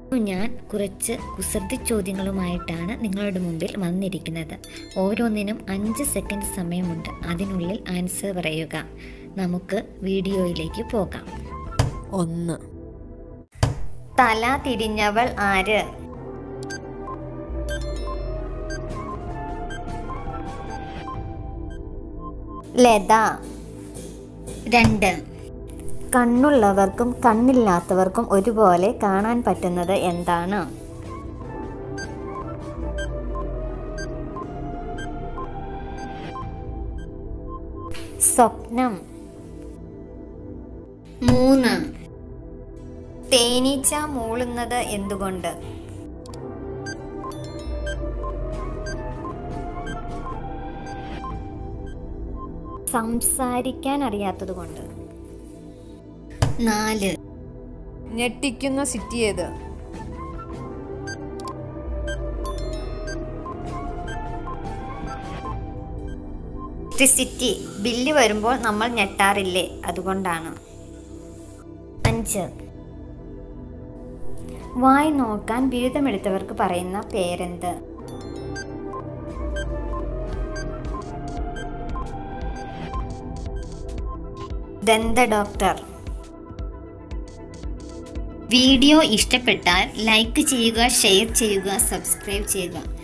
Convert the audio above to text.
ഞാൻ കുറച്ച് കുസൃതി ചോദ്യങ്ങളുമായിട്ടാണ് നിങ്ങളുടെ മുമ്പിൽ വന്നിരിക്കുന്നത് ഓരോന്നിനും അഞ്ച് സെക്കൻഡ് സമയമുണ്ട് അതിനുള്ളിൽ ആൻസർ പറയുക നമുക്ക് വീഡിയോയിലേക്ക് പോകാം ഒന്ന് തല തിരിഞ്ഞവൾ ആര് ലത രണ്ട് കണ്ണുള്ളവർക്കും കണ്ണില്ലാത്തവർക്കും ഒരുപോലെ കാണാൻ പറ്റുന്നത് എന്താണ് സ്വപ്നം മൂന്ന് തേനീച്ച മൂളുന്നത് എന്തുകൊണ്ട് സംസാരിക്കാൻ അറിയാത്തത് കൊണ്ട് നാല് ഞെട്ടിക്കുന്ന സിറ്റി ഏത് ഇലക്ട്രിസിറ്റി ബില്ല് വരുമ്പോൾ നമ്മൾ ഞെട്ടാറില്ലേ അതുകൊണ്ടാണ് അഞ്ച് വായി നോക്കാൻ ബിരുദമെടുത്തവർക്ക് പറയുന്ന പേരെന്ത് ദന്ത ഡോക്ടർ വീഡിയോ ഇഷ്ടപ്പെട്ടാൽ ലൈക്ക് ചെയ്യുക ഷെയർ ചെയ്യുക സബ്സ്ക്രൈബ് ചെയ്യുക